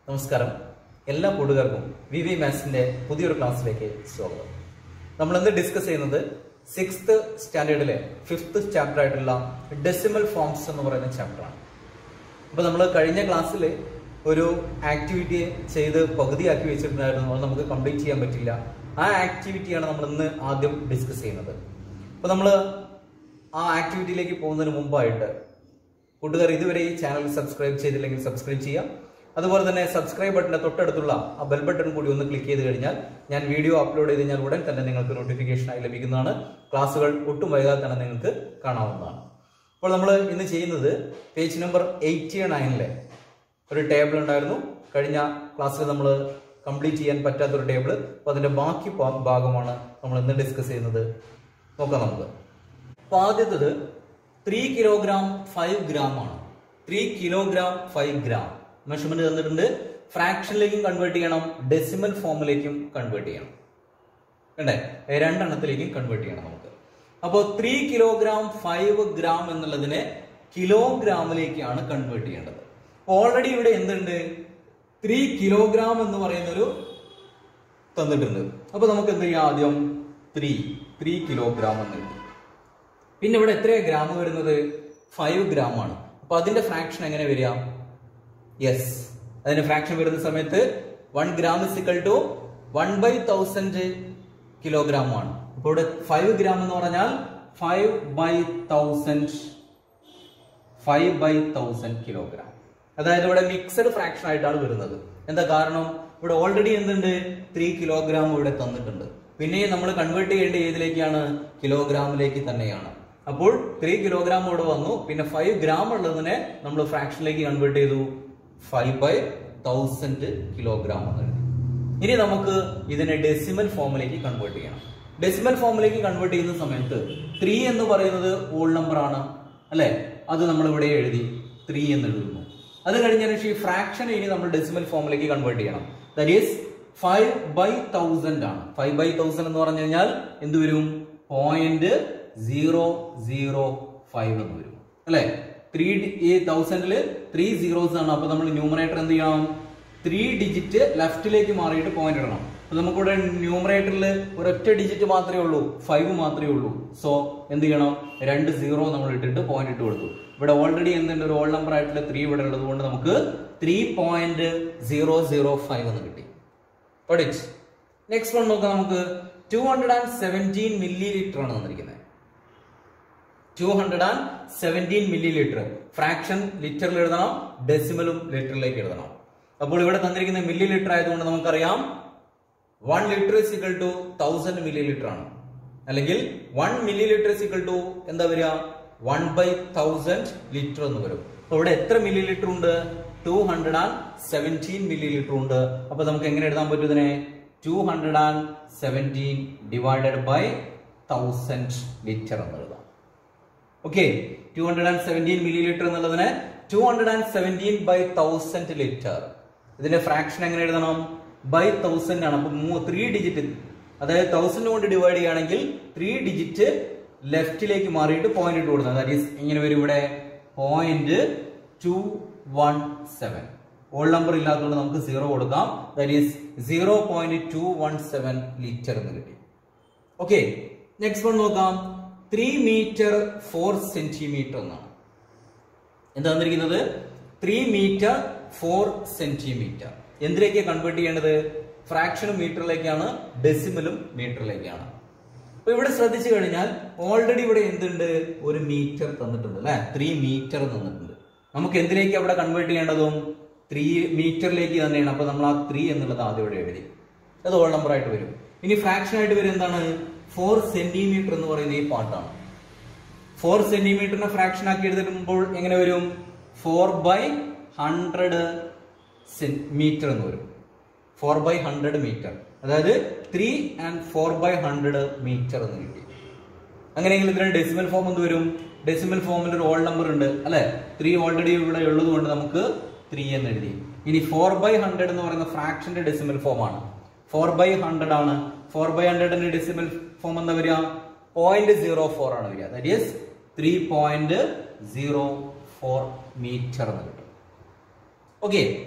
നമസ്കാരം എല്ലാ കൂട്ടുകാർക്കും വി വി മാത്സിന്റെ പുതിയൊരു ക്ലാസ്സിലേക്ക് സ്വാഗതം നമ്മൾ ഇന്ന് ഡിസ്കസ് ചെയ്യുന്നത് സിക്സ്ത് സ്റ്റാൻഡേർഡിലെ ഫിഫ്ത്ത് ചാപ്റ്റർ ആയിട്ടുള്ള ഡെസിമൽ ഫോംസ് എന്ന് പറയുന്ന ചാപ്റ്ററാണ് അപ്പൊ നമ്മൾ കഴിഞ്ഞ ക്ലാസ്സിൽ ഒരു ആക്ടിവിറ്റി ചെയ്ത് പകുതിയാക്കി വെച്ചിട്ടുണ്ടായിരുന്നു അത് നമുക്ക് കംപ്ലീറ്റ് ചെയ്യാൻ പറ്റില്ല ആ ആക്ടിവിറ്റിയാണ് നമ്മൾ ഇന്ന് ആദ്യം ഡിസ്കസ് ചെയ്യുന്നത് അപ്പൊ നമ്മൾ ആ ആക്ടിവിറ്റിയിലേക്ക് പോകുന്നതിന് മുമ്പായിട്ട് കൂട്ടുകാർ ഇതുവരെ ഈ ചാനൽ സബ്സ്ക്രൈബ് ചെയ്തില്ലെങ്കിൽ സബ്സ്ക്രൈബ് ചെയ്യാം അതുപോലെ തന്നെ സബ്സ്ക്രൈബ് ബട്ടന്റെ തൊട്ടടുത്തുള്ള ആ ബെൽ ബട്ടൺ കൂടി ഒന്ന് ക്ലിക്ക് ചെയ്ത് കഴിഞ്ഞാൽ ഞാൻ വീഡിയോ അപ്ലോഡ് ചെയ്ത് കഴിഞ്ഞാൽ ഉടൻ തന്നെ നിങ്ങൾക്ക് നോട്ടിഫിക്കേഷനായി ലഭിക്കുന്നതാണ് ക്ലാസ്സുകൾ ഒട്ടും വൈകാതെ തന്നെ നിങ്ങൾക്ക് കാണാവുന്നതാണ് അപ്പോൾ നമ്മൾ ഇന്ന് ചെയ്യുന്നത് പേജ് നമ്പർ എയ്റ്റി നയനിലെ ഒരു ടേബിൾ ഉണ്ടായിരുന്നു കഴിഞ്ഞ ക്ലാസ്സിൽ നമ്മൾ കംപ്ലീറ്റ് ചെയ്യാൻ പറ്റാത്തൊരു ടേബിൾ അപ്പോൾ അതിന്റെ ബാക്കി ഭാ- ഭാഗമാണ് നമ്മൾ ഇന്ന് ഡിസ്കസ് ചെയ്യുന്നത് നോക്കാം നമുക്ക് അപ്പോൾ ആദ്യത്തത് ത്രീ കിലോഗ്രാം ഫൈവ് ഗ്രാം ആണ് three kilogram five gram measurement തന്നിട്ടുണ്ട് ഫ്രാക്ഷനിലേക്കും കൺവേർട്ട് ചെയ്യണം ഡെസിമൽ ഫോമിലേക്കും കൺവേർട്ട് ചെയ്യണം കണ്ടേ രണ്ടെണ്ണത്തിലേക്കും കൺവേർട്ട് ചെയ്യണം നമുക്ക് അപ്പോൾ ത്രീ കിലോഗ്രാം ഫൈവ് ഗ്രാം എന്നുള്ളതിനെ കിലോഗ്രാമിലേക്കാണ് കൺവേർട്ട് ചെയ്യേണ്ടത് ഓൾറെഡി ഇവിടെ എന്തുണ്ട് ത്രീ കിലോഗ്രാം എന്ന് പറയുന്ന ഒരു തന്നിട്ടുണ്ട് അപ്പൊ നമുക്ക് എന്ത് ചെയ്യാം ആദ്യം ത്രീ ത്രീ കിലോഗ്രാം എന്ന് എഴുതി പിന്നെ ഇവിടെ എത്രയാ ഗ്രാം വരുന്നത് ഫൈവ് ഗ്രാം ആണ് അപ്പൊ അതിന്റെ ഫ്രാക്ഷൻ എങ്ങനെ വരിക യെസ് അതിന്റെ ഫ്രാക്ഷൻ വരുന്ന സമയത്ത് one gram is equal to one by thousand kilogram ആണ് അപ്പോൾ ഇവിടെ ഫൈവ് ഗ്രാം എന്ന് പറഞ്ഞാൽ five by thousand five by thousand kilogram അതായത് ഇവിടെ മിക്സഡ് ഫ്രാക്ഷൻ ആയിട്ടാണ് വരുന്നത് എന്താ കാരണം ഇവിടെ ഓൾറെഡി എന്തുണ്ട് ത്രീ കിലോഗ്രാം ഇവിടെ തന്നിട്ടുണ്ട് പിന്നെ നമ്മൾ കൺവേർട്ട് ചെയ്യേണ്ട ഏതിലേക്കാണ് കിലോഗ്രാമിലേക്ക് തന്നെയാണ് അപ്പോൾ ത്രീ കിലോഗ്രാം ഇവിടെ വന്നു പിന്നെ ഫൈവ് ഗ്രാം ഉള്ളതിനെ നമ്മൾ ഫ്രാക്ഷനിലേക്ക് കൺവേർട്ട് ചെയ്തു ഫൈവ് ബൈ തൗസൻഡ് കിലോഗ്രാം എന്ന് എഴുതി ഇനി നമുക്ക് ഇതിനെ ഡെസിമൽ ഫോമിലേക്ക് കൺവേർട്ട് ചെയ്യണം ഡെസിമൽ ഫോമിലേക്ക് കൺവേർട്ട് ചെയ്യുന്ന സമയത്ത് ത്രീ എന്ന് പറയുന്നത് ഓൾ നമ്പർ ആണ് അല്ലെ അത് നമ്മൾ ഇവിടെ എഴുതി ത്രീ എന്ന് എഴുതുന്നു അത് കഴിഞ്ഞതിന് ശേഷം ഈ ഫ്രാക്ഷൻ ഇനി നമ്മൾ ഡെസിമൽ ഫോമിലേക്ക് കൺവേർട്ട് ചെയ്യണം that is five by thousand ആണ് ഫൈവ് ബൈ തൗസൻഡ് എന്ന് പറഞ്ഞു കഴിഞ്ഞാൽ എന്ത് വരും പോയിന്റ് സീറോ സീറോ ഫൈവ് എന്ന് വരും അല്ലെ ത്രീ ഈ തൗസൻഡില് ത്രീ സീറോസ് ആണ് അപ്പൊ നമ്മൾ ന്യൂമറേറ്റർ എന്ത് ചെയ്യണം ത്രീ ഡിജിറ്റ് ലെഫ്റ്റിലേക്ക് മാറിയിട്ട് പോയിന്റ് ഇടണം അപ്പൊ നമുക്കിവിടെ ന്യൂമറേറ്ററിൽ ഒരൊറ്റ ഡിജിറ്റ് മാത്രമേ ഉള്ളൂ ഫൈവ് മാത്രമേ ഉള്ളൂ സോ എന്ത് ചെയ്യണം രണ്ട് സീറോ നമ്മൾ ഇട്ടിട്ട് പോയിന്റ് ഇട്ട് കൊടുത്തു ഇവിടെ ഓൾറെഡി എന്തുണ്ട് ഒരു ഓൾ നമ്പർ ആയിട്ടുള്ള ത്രീ ഇവിടെ ഉള്ളത് കൊണ്ട് നമുക്ക് three point zero zero five എന്ന് കിട്ടി നെക്സ്റ്റ് വൺ നോക്കാം നമുക്ക് two hundred and seventeen milli litre ആണ് തന്നിരിക്കുന്നത് two hundred and seventeen millilitre fraction ലിറ്ററിൽ എഴുതണം ഡെസിമലും ലിറ്ററിലേക്ക് എഴുതണം അപ്പോൾ ഇവിടെ തന്നിരിക്കുന്ന മില്ലി ലിറ്റർ ആയതുകൊണ്ട് നമുക്കറിയാം one litre is equal to thousand milli litre ആണ് അല്ലെങ്കിൽ one millilitre is equal to എന്താ വരിക വൺ ബൈ തൗസൻഡ് ലിറ്റർ എന്ന് വരും അപ്പൊ ഇവിടെ എത്ര മില്ലി ലിറ്റർ ഉണ്ട് two hundred and seventeen millilitre ഉണ്ട് അപ്പൊ നമുക്ക് എങ്ങനെ എഴുതാൻ പറ്റും ഇതിനെ two hundred and seventeen divided by thousand litre എന്ന് എഴുതാം okay two hundred and seventeen millilitre എന്നുള്ളതിന് two hundred and seventeen by thousand litre ഇതിന്റെ ഫ്രാക്ഷൻ എങ്ങനെ എഴുതണം ബൈ തൗസൻഡ് ആണ് അപ്പൊ ത്രീ ഡിജിറ്റ് അതായത് തൗസൻഡ് കൊണ്ട് ഡിവൈഡ് ചെയ്യുകയാണെങ്കിൽ ത്രീ ഡിജിറ്റ് ലെഫ്റ്റിലേക്ക് മാറിയിട്ട് പോയിന്റ് ഇട്ട് കൊടുക്കുന്നത് ദാറ്റ് ഈസ് ഇങ്ങനെ വരും ഇവിടെ point two one seven whole number ഇല്ലാത്തതുകൊണ്ട് നമുക്ക് സീറോ കൊടുക്കാം that is zero point two one seven litre എന്ന് കിട്ടി ഓക്കെ നെക്സ്റ്റ് വൺ നോക്കാം ത്രീ മീറ്റർ ഫോർ സെന്റിമീറ്റർ എന്നാണ് എന്താ തന്നിരിക്കുന്നത് ത്രീ മീറ്റർ ഫോർ സെന്റിമീറ്റർ എന്തിലേക്ക് കൺവേർട്ട് ചെയ്യേണ്ടത് ഫ്രാക്ഷനും മീറ്ററിലേക്കാണ് ഡെസിമലും മീറ്ററിലേക്കാണ് അപ്പൊ ഇവിടെ ശ്രദ്ധിച്ചു കഴിഞ്ഞാൽ ഓൾറെഡി ഇവിടെ എന്തുണ്ട് ഒരു മീറ്റർ തന്നിട്ടുണ്ട് അല്ലെ ത്രീ മീറ്റർ തന്നിട്ടുണ്ട് നമുക്ക് എന്തിലേക്ക് അവിടെ കൺവേർട്ട് ചെയ്യേണ്ടതും ത്രീ മീറ്ററിലേക്ക് തന്നെയാണ് അപ്പൊ നമ്മൾ ആ ത്രീ എന്നുള്ളത് ആദ്യം ഇവിടെ എഴുതി അത് ഓൾ നമ്പർ ആയിട്ട് വരും ഇനി ഫ്രാക്ഷൻ ആയിട്ട് വരും എന്താണ് ഫോർ സെന്റിമീറ്റർ എന്ന് പറയുന്ന ഈ പാർട്ടാണ് ഫോർ സെന്റിമീറ്ററിനെ ഫ്രാക്ഷൻ ആക്കി എഴുതുമ്പോൾ എങ്ങനെ വരും ഫോർ ബൈ ഹൺഡ്രഡ് മീറ്റർ എന്ന് വരും ഫോർ ബൈ ഹൺഡ്രഡ് മീറ്റർ അതായത് three and four by hundred metre എന്ന് കിട്ടി അങ്ങനെയെങ്കിൽ ഇതിന് ഡെസിമൽ ഫോം എന്ത് വരും ഡെസിമൽ ഫോമിൽ ഒരു ഓൾ നമ്പർ ഉണ്ട് അല്ലെ ത്രീ ഓൾറെഡി ഇവിടെ ഉള്ളത് കൊണ്ട് നമുക്ക് ത്രീ എന്ന് എഴുതി ഇനി ഫോർ ബൈ ഹൺഡ്രഡ് എന്ന് പറയുന്ന ഫ്രാക്ഷന്റെ ഡെസിമൽ ഫോം ആണ് ഫോർ ബൈ ഹൺഡ്രഡ് ആണ് ഫോർ ബൈ ഹൺഡ്രഡിന്റെ ഡെസിമൽ ഫോം എന്താ വരിക പോയിന്റ് സീറോ ഫോർ ആണ് വരിക that is three point zero four metre എന്ന് കിട്ടും ഓക്കെ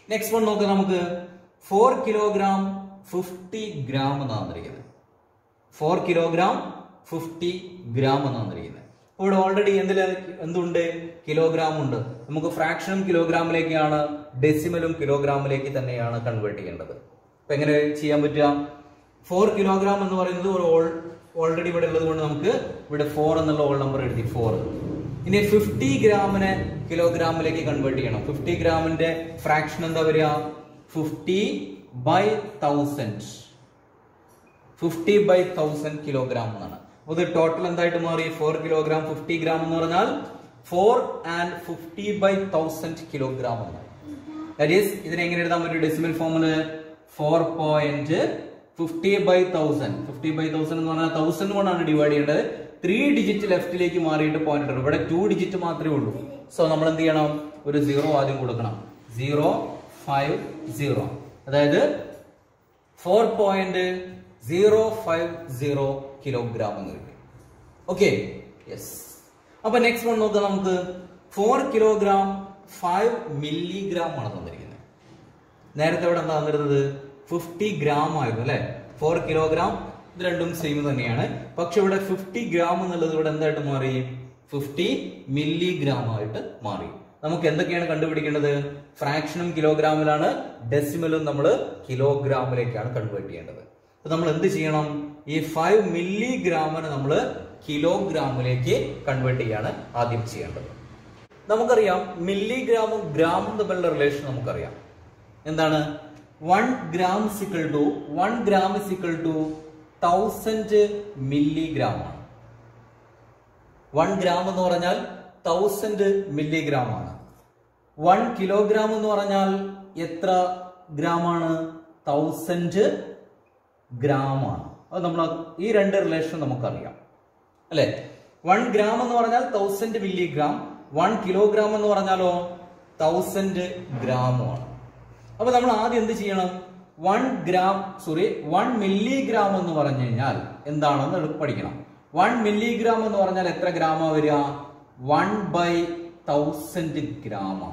നെക്സ്റ്റ് വൺ നോക്കാം നമുക്ക് ഫോർ കിലോഗ്രാം ഫിഫ്റ്റി ഗ്രാം എന്നാണ് തന്നിരിക്കുന്നത് ഫോർ കിലോഗ്രാം ഫിഫ്റ്റി ഗ്രാം എന്നാണ് തന്നിരിക്കുന്നത് അപ്പോൾ ഇവിടെ ഓൾറെഡി എന്തിൽ എന്തുണ്ട് കിലോഗ്രാം ഉണ്ട് നമുക്ക് ഫ്രാക്ഷനും കിലോഗ്രാമിലേക്കാണ് ഡെസിമലും കിലോഗ്രാമിലേക്ക് തന്നെയാണ് കൺവേർട്ട് ചെയ്യേണ്ടത് അപ്പൊ എങ്ങനെ ചെയ്യാൻ പറ്റുക ഫോർ കിലോഗ്രാം എന്ന് പറയുന്നത് ഒരു ഓൾറെഡി ഇവിടെ ഉള്ളത് കൊണ്ട് നമുക്ക് ഇവിടെ ഫോർ എന്നുള്ള ഓൾ നമ്പർ എഴുതി ഫോർ ഇനി ഫിഫ്റ്റി ഗ്രാമിനെ കിലോഗ്രാമിലേക്ക് കൺവേർട്ട് ചെയ്യണം ഫിഫ്റ്റി ഗ്രാമിന്റെ ഫ്രാക്ഷൻ എന്താ വരിക fifty by thousand fifty by thousand kilogram എന്നാണ് അപ്പൊ ഇത് ടോട്ടൽ എന്തായിട്ട് മാറി ഫോർ കിലോഗ്രാം ഫിഫ്റ്റി ഗ്രാം എന്ന് പറഞ്ഞാൽ four and fifty by thousand kilogram എന്നാണ് ദാറ്റ് ഈസ് ഇതിനെ എങ്ങനെ എഴുതാൻ പറ്റും ഡെസിമൽ ഫോമില് four point fifty by thousand fifty by thousand എന്ന് പറഞ്ഞാൽ തൗസൻഡ് കൊണ്ടാണ് ഡിവൈഡ് ചെയ്യേണ്ടത് ത്രീ ഡിജിറ്റ് ലെഫ്റ്റിലേക്ക് മാറിയിട്ട് പോയിന്റ് ഇടും ഇവിടെ ടു ഡിജിറ്റ് മാത്രമേ ഉള്ളൂ സോ നമ്മൾ എന്ത് ചെയ്യണം ഒരു സീറോ ആദ്യം കൊടുക്കണം സീറോ ഫൈവ് സീറോ അതായത് four point zero five zero kilogram എന്ന് കിട്ടി ഓക്കെ യെസ് അപ്പൊ നെക്സ്റ്റ് വൺ നോക്കാം നമുക്ക് ഫോർ കിലോഗ്രാം ഫൈവ് മില്ലിഗ്രാം ആണ് തന്നിരിക്കുന്നത് നേരത്തെ ഇവിടെ എന്താ തന്നിരുന്നത് ഫിഫ്റ്റി ഗ്രാം ആയിരുന്നു അല്ലെ ഫോർ കിലോഗ്രാം ഇത് രണ്ടും സെയിം തന്നെയാണ് പക്ഷെ ഇവിടെ ഫിഫ്റ്റി ഗ്രാം എന്നുള്ളത് ഇവിടെ എന്തായിട്ട് മാറി ഫിഫ്റ്റി മില്ലിഗ്രാം ആയിട്ട് മാറി നമുക്ക് എന്തൊക്കെയാണ് കണ്ടുപിടിക്കേണ്ടത് ഫ്രാക്ഷനും കിലോഗ്രാമിലാണ് ഡെസിമലും നമ്മൾ കിലോഗ്രാമിലേക്കാണ് കൺവേർട്ട് ചെയ്യേണ്ടത് അപ്പൊ നമ്മൾ എന്ത് ചെയ്യണം ഈ ഫൈവ് മില്ലിഗ്രാമിന് നമ്മൾ കിലോഗ്രാമിലേക്ക് കൺവേർട്ട് ചെയ്യാണ് ആദ്യം ചെയ്യേണ്ടത് നമുക്കറിയാം മില്ലിഗ്രാമും ഗ്രാമും തമ്മിലുള്ള റിലേഷൻ നമുക്കറിയാം എന്താണ് one gram equal to one gram equal to thousand milligram ആണ് വൺ ഗ്രാം എന്ന് പറഞ്ഞാൽ തൗസൻഡ് മില്ലിഗ്രാം ആണ് വൺ കിലോഗ്രാം എന്ന് പറഞ്ഞാൽ എത്ര ഗ്രാം ആണ് തൗസൻഡ് ഗ്രാം ആണ് അത് നമ്മൾ ഈ രണ്ട് റിലേഷൻ നമുക്കറിയാം അല്ലെ വൺ ഗ്രാം എന്ന് പറഞ്ഞാൽ തൗസൻഡ് മില്ലിഗ്രാം വൺ കിലോഗ്രാം എന്ന് പറഞ്ഞാലോ തൗസൻഡ് ഗ്രാമുമാണ് അപ്പൊ നമ്മൾ ആദ്യം എന്ത് ചെയ്യണം one gram sorry one milligram എന്ന് പറഞ്ഞു കഴിഞ്ഞാൽ എന്താണെന്ന് എളുപ്പം പഠിക്കണം വൺ മില്ലിഗ്രാം എന്ന് പറഞ്ഞാൽ എത്ര ഗ്രാമാ വരിക വൺ ബൈ തൗസൻഡ് ഗ്രാം ആണ്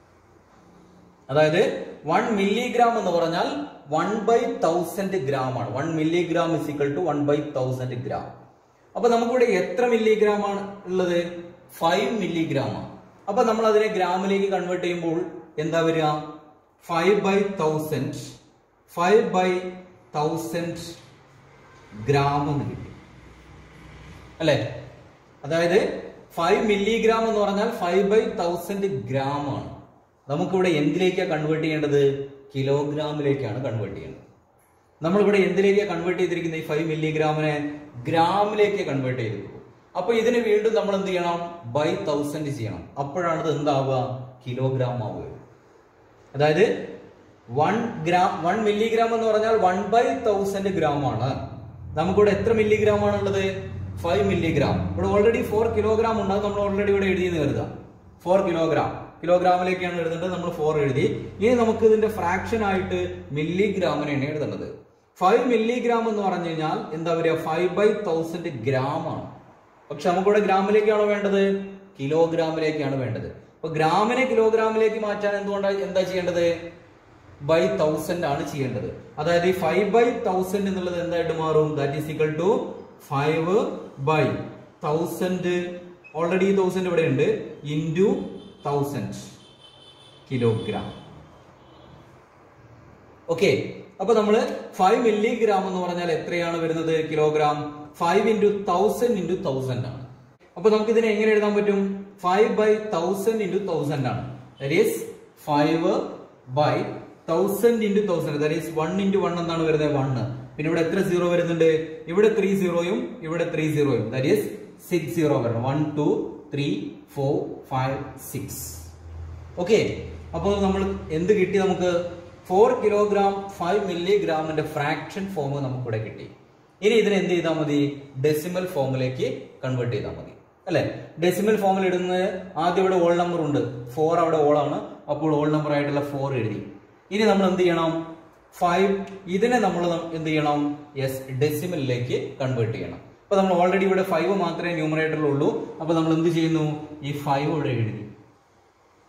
അതായത് വൺ മില്ലിഗ്രാം എന്ന് പറഞ്ഞാൽ വൺ ബൈ തൗസൻഡ് ഗ്രാം ആണ് one milligram is equal to one by thousand gram അപ്പൊ നമുക്കിവിടെ എത്ര മില്ലിഗ്രാം ആണ് ഉള്ളത് ഫൈവ് മില്ലിഗ്രാം ആണ് അപ്പൊ നമ്മൾ അതിനെ ഗ്രാമിലേക്ക് കൺവേർട്ട് ചെയ്യുമ്പോൾ എന്താ വരിക five by thousand five by thousand gram എന്ന് കിട്ടി അല്ലെ അതായത് ഫൈവ് മില്ലിഗ്രാം എന്ന് പറഞ്ഞാൽ ഫൈവ് ബൈ തൗസൻഡ് ഗ്രാം ആണ് നമുക്കിവിടെ എന്തിലേക്കാണ് കൺവേർട്ട് ചെയ്യേണ്ടത് കിലോഗ്രാമിലേക്കാണ് കൺവേർട്ട് ചെയ്യേണ്ടത് നമ്മളിവിടെ എന്തിലേക്കാണ് കൺവേർട്ട് ചെയ്തിരിക്കുന്നത് ഈ ഫൈവ് മില്ലിഗ്രാമിനെ ഗ്രാമിലേക്ക് കൺവേർട്ട് ചെയ്തിരിക്കും അപ്പൊ ഇതിന് വീണ്ടും നമ്മൾ എന്ത് ചെയ്യണം ബൈ തൗസൻഡ് ചെയ്യണം അപ്പോഴാണ് ഇത് എന്താവുക കിലോഗ്രാം ആവുക അതായത് വൺ ഗ്രാം വൺ മില്ലിഗ്രാം എന്ന് പറഞ്ഞാൽ വൺ ബൈ തൗസൻഡ് ഗ്രാം ആണ് നമുക്കിവിടെ എത്ര മില്ലിഗ്രാം ആണുള്ളത് ഫൈവ് മില്ലിഗ്രാം ഇവിടെ ഓൾറെഡി ഫോർ കിലോഗ്രാം ഉണ്ട് അത് നമ്മൾ ഓൾറെഡി ഇവിടെ എഴുതിയെന്ന് കരുതാം ഫോർ കിലോഗ്രാം കിലോഗ്രാമിലേക്കാണ് എഴുതേണ്ടത് നമ്മൾ ഫോർ എഴുതി ഇനി നമുക്ക് ഇതിന്റെ ഫ്രാക്ഷൻ ആയിട്ട് മില്ലിഗ്രാമിനെയാണ് എഴുതേണ്ടത് ഫൈവ് മില്ലിഗ്രാം എന്ന് പറഞ്ഞു കഴിഞ്ഞാൽ എന്താ പറയുക ഫൈവ് ബൈ തൗസൻഡ് ഗ്രാം ആണ് പക്ഷെ നമുക്കിവിടെ ഗ്രാമിലേക്കാണോ വേണ്ടത് കിലോഗ്രാമിലേക്കാണ് വേണ്ടത് അപ്പൊ ഗ്രാമിനെ കിലോഗ്രാമിലേക്ക് മാറ്റാൻ എന്തുകൊണ്ടാണ് എന്താ ചെയ്യേണ്ടത് ബൈ തൗസൻഡ് ആണ് ചെയ്യേണ്ടത് അതായത് ഈ ഫൈവ് ബൈ തൗസൻഡ് എന്നുള്ളത് എന്തായിട്ട് മാറും that is equal to five by thousand already thousand ഇവിടെ ഉണ്ട് ഇൻറ്റു തൗസൻഡ് കിലോഗ്രാം ഓക്കെ അപ്പൊ നമ്മള് ഫൈവ് മില്ലിഗ്രാം എന്ന് പറഞ്ഞാൽ എത്രയാണ് വരുന്നത് kilogram five into thousand into thousand ആണ് അപ്പൊ നമുക്ക് ഇതിനെ എങ്ങനെ എഴുതാൻ പറ്റും five by thousand into thousand ആണ് that is five by thousand into thousand that is one into one എന്താണ് വരുന്നത് വണ്ണ് പിന്നെ ഇവിടെ എത്ര സീറോ വരുന്നുണ്ട് ഇവിടെ ത്രീ സീറോയും ഇവിടെ ത്രീ സീറോയും ദാറ്റ് ഈസ് സിക്സ് സീറോ വരണം one two three four five six okay അപ്പോൾ നമ്മൾ എന്ത് കിട്ടി നമുക്ക് ഫോർ കിലോഗ്രാം ഫൈവ് മില്ലിഗ്രാമിന്റെ ഫ്രാക്ഷൻ ഫോം നമുക്കിവിടെ കിട്ടി ഇനി ഇതിനെ എന്ത് ചെയ്താൽ മതി ഡെസിമൽ ഫോമിലേക്ക് കൺവേർട്ട് ചെയ്താൽ മതി അല്ലെ ഡെസിമൽ ഫോമിൽ ഇടുന്നത് ആദ്യം ഇവിടെ ഓൾ നമ്പർ ഉണ്ട് ഫോർ അവിടെ ഓളാണ് അപ്പോൾ ഓൾ നമ്പർ ആയിട്ടുള്ള ഫോർ എഴുതി ഇനി നമ്മൾ എന്ത് ചെയ്യണം ഫൈവ് ഇതിനെ നമ്മൾ എന്ത് ചെയ്യണം യെസ് ഡെസിമലിലേക്ക് കൺവേർട്ട് ചെയ്യണം അപ്പൊ നമ്മൾ ഓൾറെഡി ഇവിടെ ഫൈവ് മാത്രമേ ന്യൂമറേറ്ററിൽ ഉള്ളൂ അപ്പൊ നമ്മൾ എന്ത് ചെയ്യുന്നു ഈ ഫൈവ് ഇവിടെ എഴുതി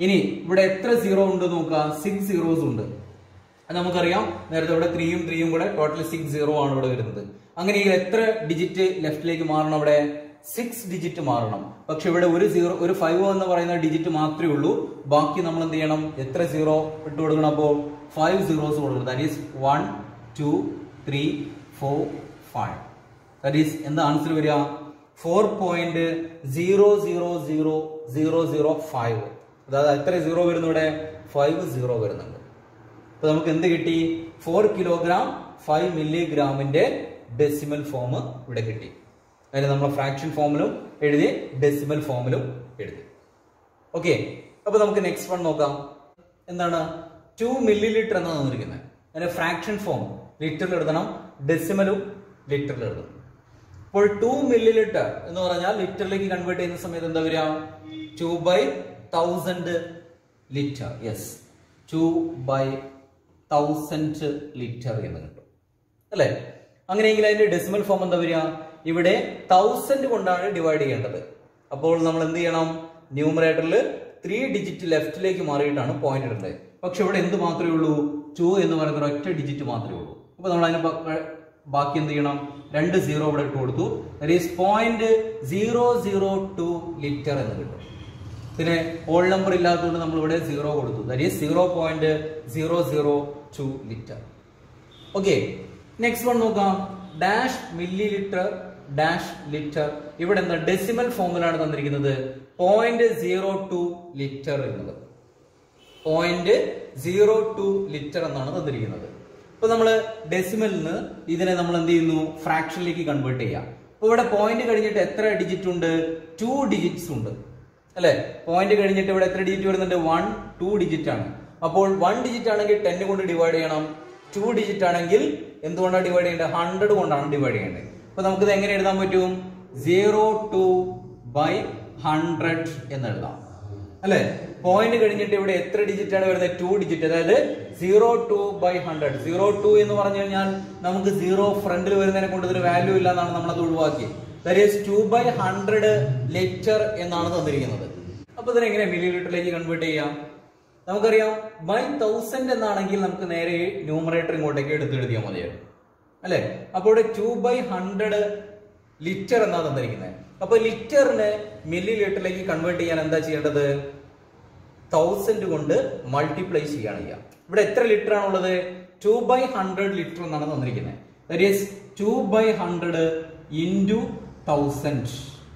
ഇനി ഇവിടെ എത്ര സീറോ ഉണ്ട് നോക്കുക സിക്സ് സീറോസ് ഉണ്ട് അത് നമുക്കറിയാം നേരത്തെ ഇവിടെ ത്രീയും ത്രീയും കൂടെ ടോട്ടൽ സിക്സ് സീറോ ആണ് ഇവിടെ വരുന്നത് അങ്ങനെയെങ്കിൽ എത്ര ഡിജിറ്റ് ലെഫ്റ്റിലേക്ക് മാറണം അവിടെ സിക്സ് ഡിജിറ്റ് മാറണം പക്ഷെ ഇവിടെ ഒരു സീറോ ഒരു ഫൈവ് എന്ന് പറയുന്ന ഡിജിറ്റ് മാത്രമേ ഉള്ളൂ ബാക്കി നമ്മൾ എന്ത് ചെയ്യണം എത്ര സീറോ ഇട്ട് കൊടുക്കണം അപ്പോൾ ഫൈവ് സീറോസ് കൊടുക്കണം that is one two three four five that is എന്താ ആൻസർ വരിക four point zero zero zero zero zero five അതായത് എത്ര സീറോ വരുന്നു ഇവിടെ ഫൈവ് സീറോ വരുന്നുണ്ട് അപ്പൊ നമുക്ക് എന്ത് കിട്ടി ഫോർ കിലോഗ്രാം ഫൈവ് മില്ലിഗ്രാമിന്റെ ഡെസിമൽ ഫോം ഇവിടെ കിട്ടി അതിന് നമ്മൾ ഫ്രാക്ഷൻ ഫോമിലും എഴുതി ഡെസിമൽ ഫോമിലും എഴുതി ഓക്കെ അപ്പൊ നമുക്ക് നെക്സ്റ്റ് വൺ നോക്കാം എന്താണ് ടു മില്ലി ലിറ്റർ എന്നാണ് തന്നിരിക്കുന്നത് അതിന്റെ ഫ്രാക്ഷൻ ഫോം ലിറ്ററിൽ എഴുതണം ഡെസിമലും ലിറ്ററിൽ എഴുതണം അപ്പോൾ ടു മില്ലി ലിറ്റർ എന്ന് പറഞ്ഞാൽ ലിറ്ററിലേക്ക് കൺവേർട്ട് ചെയ്യുന്ന സമയത്ത് എന്താ വരിക two by thousand litre yes two by thousand litre എന്ന് കിട്ടും അല്ലേ അങ്ങനെയെങ്കിൽ അതിന്റെ ഡെസിമൽ ഫോം എന്താ വരിക ഇവിടെ തൗസൻഡ് കൊണ്ടാണ് ഡിവൈഡ് ചെയ്യേണ്ടത് അപ്പോൾ നമ്മൾ എന്ത് ചെയ്യണം ന്യൂമറേറ്ററിൽ ത്രീ ഡിജിറ്റ് ലെഫ്റ്റിലേക്ക് മാറിയിട്ടാണ് പോയിന്റ് ഇടേണ്ടത് പക്ഷെ ഇവിടെ എന്ത് മാത്രമേ ഉള്ളൂ ടു എന്ന് പറയുന്ന ഒറ്റ ഡിജിറ്റ് മാത്രമേ ഉള്ളൂ അപ്പൊ നമ്മൾ അതിന് ബ- ബാക്കി എന്ത് ചെയ്യണം രണ്ട് സീറോ ഇവിടെ ഇട്ട് കൊടുത്തു point zero zero two litre എന്ന് കിട്ടും പിന്നെ ഓൾ നമ്പർ ഇല്ലാത്തതുകൊണ്ട് നമ്മൾ ഇവിടെ സീറോ കൊടുത്തു that is zero point zero zero two litre okay next one നോക്കാം dash milli litre dash litre ഇവിടെ എന്താ ഡെസിമൽ ഫോമിലാണ് തന്നിരിക്കുന്നത് പോയിന്റ് സീറോ ടു ലിറ്റർ എന്നത് പോയിന്റ് സീറോ ടു ലിറ്റർ എന്നാണ് തന്നിരിക്കുന്നത് അപ്പൊ നമ്മൾ ഡെസിമലിന് ഇതിനെ നമ്മൾ എന്ത് ചെയ്യുന്നു ഫ്രാക്ഷനിലേക്ക് കൺവേർട്ട് ചെയ്യാം അപ്പൊ ഇവിടെ പോയിന്റ് കഴിഞ്ഞിട്ട് എത്ര ഡിജിറ്റ് ഉണ്ട് ടു ഡിജിറ്റ്സ് ഉണ്ട് അല്ലെ പോയിന്റ് കഴിഞ്ഞിട്ട് ഇവിടെ എത്ര ഡിജിറ്റ് വരുന്നുണ്ട് വൺ ടു ഡിജിറ്റ് ആണ് അപ്പോൾ വൺ ഡിജിറ്റ് ആണെങ്കിൽ ടെൻ കൊണ്ട് ഡിവൈഡ് ചെയ്യണം ടു ഡിജിറ്റ് ആണെങ്കിൽ എന്തുകൊണ്ടാണ് ഡിവൈഡ് ചെയ്യേണ്ടത് ഹൺഡ്രഡ് കൊണ്ടാണ് ഡിവൈഡ് ചെയ്യേണ്ടത് അപ്പൊ നമുക്കിത് എങ്ങനെ എഴുതാൻ പറ്റും സീറോ ടു ബൈ ഹൺഡ്രഡ് എന്ന് എഴുതാം അല്ലെ പോയിന്റ് കഴിഞ്ഞിട്ട് ഇവിടെ എത്ര ഡിജിറ്റ് ആണ് വരുന്നത് ടു ഡിജിറ്റ് അതായത് zero two by hundred zero two എന്ന് പറഞ്ഞു കഴിഞ്ഞാൽ നമുക്ക് സീറോ ഫ്രണ്ടിൽ വരുന്നതിനെ കൊണ്ട് ഇതിന് വാല്യൂ ഇല്ല എന്നാണ് നമ്മൾ അത് ഒഴിവാക്കിയത് that is two by hundred litre എന്നാണ് തന്നിരിക്കുന്നത് അപ്പൊ ഇതിനെ എങ്ങനെ മില്ലി ലിറ്ററിലേക്ക് കൺവേർട്ട് ചെയ്യാം നമുക്കറിയാം ബൈ തൗസൻഡ് എന്നാണെങ്കിൽ നമുക്ക് നേരെ ന്യൂമറേറ്റർ ഇങ്ങോട്ടേക്ക് എടുത്ത് എഴുതിയാൽ മതിയായിരുന്നു അല്ലെ അപ്പോൾ ഇവിടെ ടു ബൈ ഹൺഡ്രഡ് ലിറ്റർ എന്നാണ് തന്നിരിക്കുന്നത് അപ്പൊ ലിറ്ററിനെ മില്ലി ലിറ്ററിലേക്ക് കൺവേർട്ട് ചെയ്യാൻ എന്താ ചെയ്യേണ്ടത് തൗസൻഡ് കൊണ്ട് മൾട്ടിപ്ലൈ ചെയ്യാണ് ചെയ്യുക ഇവിടെ എത്ര ലിറ്റർ ആണുള്ളത് ടു ബൈ ഹൺഡ്രഡ് ലിറ്റർ എന്നാണ് തന്നിരിക്കുന്നത് that is two by hundred into thousand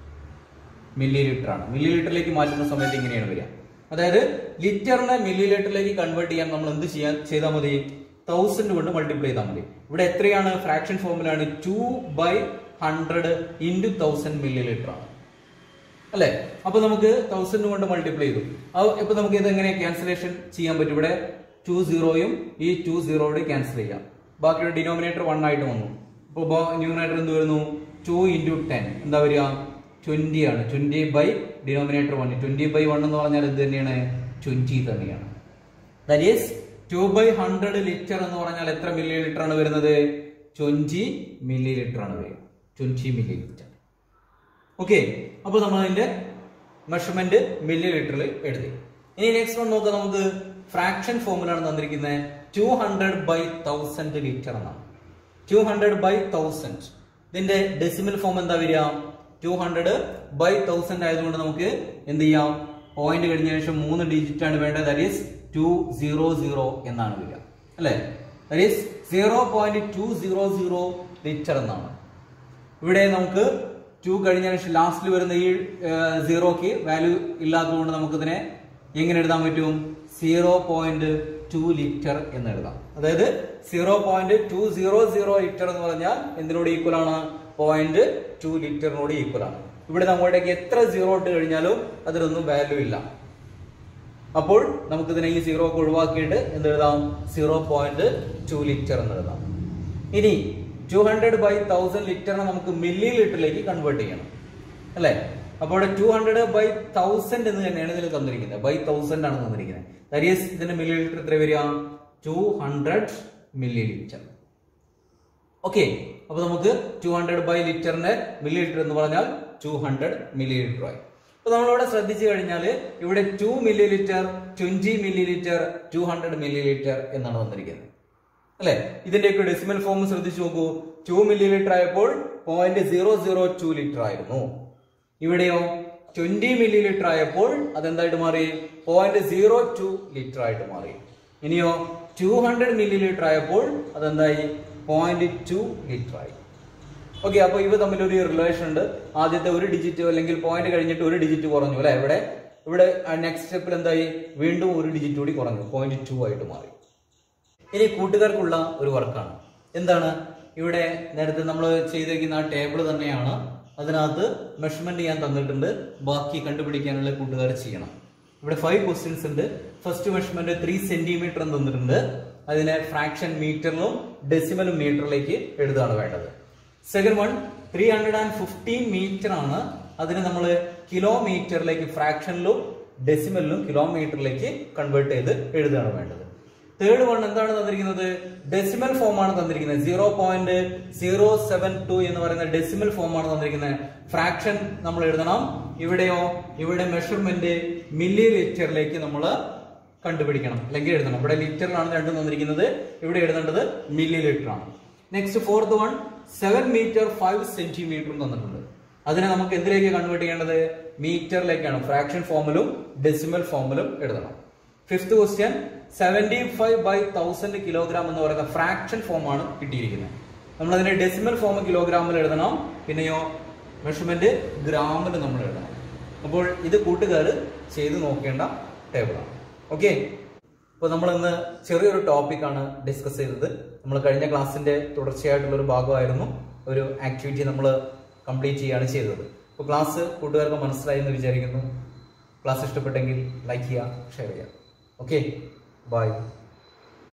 milli litre ആണ് മില്ലി ലിറ്ററിലേക്ക് മാറ്റുന്ന സമയത്ത് ഇങ്ങനെയാണ് വരിക അതായത് ലിറ്ററിനെ മില്ലി ലിറ്ററിലേക്ക് കൺവേർട്ട് ചെയ്യാൻ നമ്മൾ എന്ത് ചെയ്യാൻ ചെയ്താൽ മതി തൗസൻഡ് കൊണ്ട് മൾട്ടിപ്ലൈ ചെയ്താൽ മതി ഇവിടെ എത്രയാണ് ഫ്രാക്ഷൻ ഫോമിലാണ് two by hundred into thousand milli litre ആണ് അല്ലെ അപ്പൊ നമുക്ക് തൗസൻഡ് കൊണ്ട് മൾട്ടിപ്ലൈ ചെയ്തു അത് ഇപ്പൊ നമുക്ക് ഇത് എങ്ങനെ ക്യാൻസലേഷൻ ചെയ്യാൻ പറ്റും ഇവിടെ ടു സീറോയും ഈ ടു സീറോയുടെ ക്യാൻസൽ ചെയ്യാം ബാക്കിയുടെ ഡിനോമിനേറ്റർ വൺ ആയിട്ട് വന്നു അപ്പോൾ ന്യൂമിനേറ്റർ എന്ത് വരുന്നു ടു ഇൻറ്റു ടെൻ എന്താ വരിക ട്വന്റി ആണ് twenty by denominator one twenty by one എന്ന് പറഞ്ഞാൽ ഇത് തന്നെയാണ് ട്വന്റി തന്നെയാണ് that is two by hundred litre എന്ന് പറഞ്ഞാൽ എത്ര മില്ലി ലിറ്റർ ആണ് വരുന്നത് ട്വന്റി മില്ലി ലിറ്റർ ആണ് വരിക ട്വന്റി മില്ലി ലിറ്റർ ഓക്കെ അപ്പൊ നമ്മൾ അതിന്റെ മെഷർമെന്റ് മില്ലി ലിറ്ററിൽ എഴുതി ഇനി നെക്സ്റ്റ് വൺ നോക്കാം നമുക്ക് ഫ്രാക്ഷൻ ഫോമിലാണ് തന്നിരിക്കുന്നത് two hundred by thousand litre എന്നാണ് ടു ഹൺഡ്രഡ് ബൈ തൗസൻഡ് ഇതിന്റെ ഡെസിമൽ ഫോം എന്താ വരിക ടു ഹൺഡ്രഡ് ബൈ തൗസൻഡ് ആയതുകൊണ്ട് നമുക്ക് എന്ത് ചെയ്യാം പോയിന്റ് കഴിഞ്ഞ ശേഷം മൂന്ന് ഡിജിറ്റ് ആണ് വേണ്ടത് that is two zero zero എന്നാണ് വരിക അല്ലെ that is zero point two zero zero litre എന്നാണ് ഇവിടെ നമുക്ക് ടു കഴിഞ്ഞ ശേഷം ലാസ്റ്റിൽ വരുന്ന ഈ സീറോക്ക് വാല്യൂ ഇല്ലാത്തതുകൊണ്ട് നമുക്കിതിനെ എങ്ങനെ എഴുതാൻ പറ്റും സീറോ പോയിന്റ് ടു ലിറ്റർ എന്ന് എഴുതാം അതായത് zero point two zero zero litre എന്ന് പറഞ്ഞാൽ എന്തിനോട് ഈക്വൽ ആണ് പോയിന്റ് ടു ലിറ്ററിനോട് ഈക്വൽ ആണ് ഇവിടെ നമ്മളുടെക്ക് എത്ര സീറോ ഇട്ട് കഴിഞ്ഞാലും അതിനൊന്നും വാല്യൂ ഇല്ല അപ്പോൾ നമുക്ക് ഇതിനെ ഈ സീറോ ഒക്കെ ഒഴിവാക്കിയിട്ട് എന്ത് എഴുതാം സീറോ പോയിന്റ് ടു ലിറ്റർ എന്ന് എഴുതാം ഇനി ടു ഹൺഡ്രഡ് ബൈ തൗസൻഡ് ലിറ്ററിനെ നമുക്ക് മില്ലി ലിറ്ററിലേക്ക് കൺവേർട്ട് ചെയ്യണം അല്ലേ അപ്പോൾ ഇവിടെ ടു ഹൺഡ്രഡ് ബൈ തൗസൻഡ് എന്ന് തന്നെയാണ് ഇതിൽ തന്നിരിക്കുന്നത് ബൈ തൗസൻഡ് ആണ് തന്നിരിക്കുന്നത് ദാറ്റ് ഈസ് ഇതിന്റെ മില്ലി ലിറ്റർ എത്ര വരിക two hundred milli litre okay അപ്പൊ നമുക്ക് ടു ഹൺഡ്രഡ് ബൈ ലിറ്ററിന്റെ മില്ലി ലിറ്റർ എന്ന് പറഞ്ഞാൽ ടു ഹൺഡ്രഡ് മില്ലി ലിറ്റർ ആയി അപ്പൊ നമ്മളിവിടെ ശ്രദ്ധിച്ചു കഴിഞ്ഞാൽ ഇവിടെ two milli litre twenty milli litre two hundred milli litre എന്നാണ് വന്നിരിക്കുന്നത് അല്ലെ ഇതിന്റെയൊക്കെ ഡെസിമൽ ഫോം ശ്രദ്ധിച്ചു നോക്കൂ ടു മില്ലി ലിറ്റർ ആയപ്പോൾ point zero zero two litre ആയിരുന്നു ഇവിടെയോ ട്വന്റി മില്ലി ലിറ്റർ ആയപ്പോൾ അതെന്തായിട്ട് മാറി പോയിന്റ് സീറോ ടു ലിറ്റർ ആയിട്ട് മാറി ഇനിയോ ടു ഹൺഡ്രഡ് മില്ലി ലിറ്റർ ആയപ്പോൾ അതെന്തായി പോയിന്റ് ടു ലിറ്റർ ആയി ഓക്കെ അപ്പൊ ഇവ തമ്മിൽ ഒരു റിലേഷൻ ഉണ്ട് ആദ്യത്തെ ഒരു ഡിജിറ്റ് അല്ലെങ്കിൽ പോയിന്റ് കഴിഞ്ഞിട്ട് ഒരു ഡിജിറ്റ് കുറഞ്ഞു അല്ലെ ഇവിടെ ഇവിടെ നെക്സ്റ്റ് സ്റ്റെപ്പിൽ എന്തായി വീണ്ടും ഒരു ഡിജിറ്റ് കൂടി കുറഞ്ഞു പോയിന്റ് ടു ആയിട്ട് മാറി ഇനി കൂട്ടുകാർക്കുള്ള ഒരു വർക്കാണ് എന്താണ് ഇവിടെ നേരത്തെ നമ്മൾ ചെയ്തേക്കുന്ന ആ ടേബിൾ തന്നെയാണ് അതിനകത്ത് മെഷർമെന്റ് ചെയ്യാൻ തന്നിട്ടുണ്ട് ബാക്കി കണ്ടുപിടിക്കാനുള്ള കൂട്ടുകാർ ചെയ്യണം ഇവിടെ ഫൈവ് ക്വസ്റ്റ്യൻസ് ഉണ്ട് ഫസ്റ്റ് മെഷർമെന്റ് ത്രീ സെന്റിമീറ്റർ എന്ന് തന്നിട്ടുണ്ട് അതിനെ ഫ്രാക്ഷൻ മീറ്ററിലും ഡെസിമലും മീറ്ററിലേക്ക് എഴുതാണ് വേണ്ടത് second one three hundred and fifteen metre ആണ് അതിനെ നമ്മൾ കിലോമീറ്ററിലേക്ക് ഫ്രാക്ഷനിലും ഡെസിമലിലും കിലോമീറ്ററിലേക്ക് കൺവേർട്ട് ചെയ്ത് എഴുതുകയാണ് വേണ്ടത് തേർഡ് വൺ എന്താണ് തന്നിരിക്കുന്നത് ഡെസിമൽ ഫോം ആണ് തന്നിരിക്കുന്നത് zero point zero seven two എന്ന് പറയുന്ന ഡെസിമൽ ഫോം ആണ് തന്നിരിക്കുന്നത് ഫ്രാക്ഷൻ നമ്മൾ എഴുതണം ഇവിടെയോ ഇവിടെ മെഷർമെന്റ് മില്ലി ലിറ്ററിലേക്ക് നമ്മൾ കണ്ടുപിടിക്കണം അല്ലെങ്കിൽ എഴുതണം ഇവിടെ ലിറ്ററിലാണ് രണ്ടും തന്നിരിക്കുന്നത് ഇവിടെ എഴുതേണ്ടത് മില്ലി ലിറ്റർ ആണ് next fourth one seven metre five സെന്റിമീറ്ററും തന്നിട്ടുണ്ട് അതിനെ നമുക്ക് എന്തിലേക്ക് കൺവേർട്ട് ചെയ്യേണ്ടത് മീറ്ററിലേക്കാണ് ഫ്രാക്ഷൻ ഫോമിലും ഡെസിമൽ ഫോമിലും എഴുതണം fifth question seventy five by thousand kilogram എന്ന് പറയുന്ന ഫ്രാക്ഷൻ ഫോമാണ് കിട്ടിയിരിക്കുന്നത് നമ്മൾ അതിന്റെ ഡെസിമൽ ഫോം കിലോഗ്രാമിൽ എഴുതണം പിന്നെയോ മെഷർമെന്റ് ഗ്രാമിൽ നമ്മൾ എഴുതണം അപ്പോൾ ഇത് കൂട്ടുകാർ ചെയ്ത് നോക്കേണ്ട ടേബിളാണ് ഓക്കെ അപ്പോൾ നമ്മൾ ഇന്ന് ചെറിയൊരു ടോപ്പിക്കാണ് ഡിസ്കസ് ചെയ്തത് നമ്മൾ കഴിഞ്ഞ ക്ലാസ്സിന്റെ തുടർച്ചയായിട്ടുള്ള ഒരു ഭാഗമായിരുന്നു ഒരു ആക്ടിവിറ്റി നമ്മൾ കംപ്ലീറ്റ് ചെയ്യുകയാണ് ചെയ്തത് അപ്പോൾ ക്ലാസ് കൂട്ടുകാർക്ക് മനസ്സിലായി എന്ന് വിചാരിക്കുന്നു ക്ലാസ് ഇഷ്ടപ്പെട്ടെങ്കിൽ ലൈക്ക് ചെയ്യുക ഷെയർ ചെയ്യുക ഓക്കെ ബൈ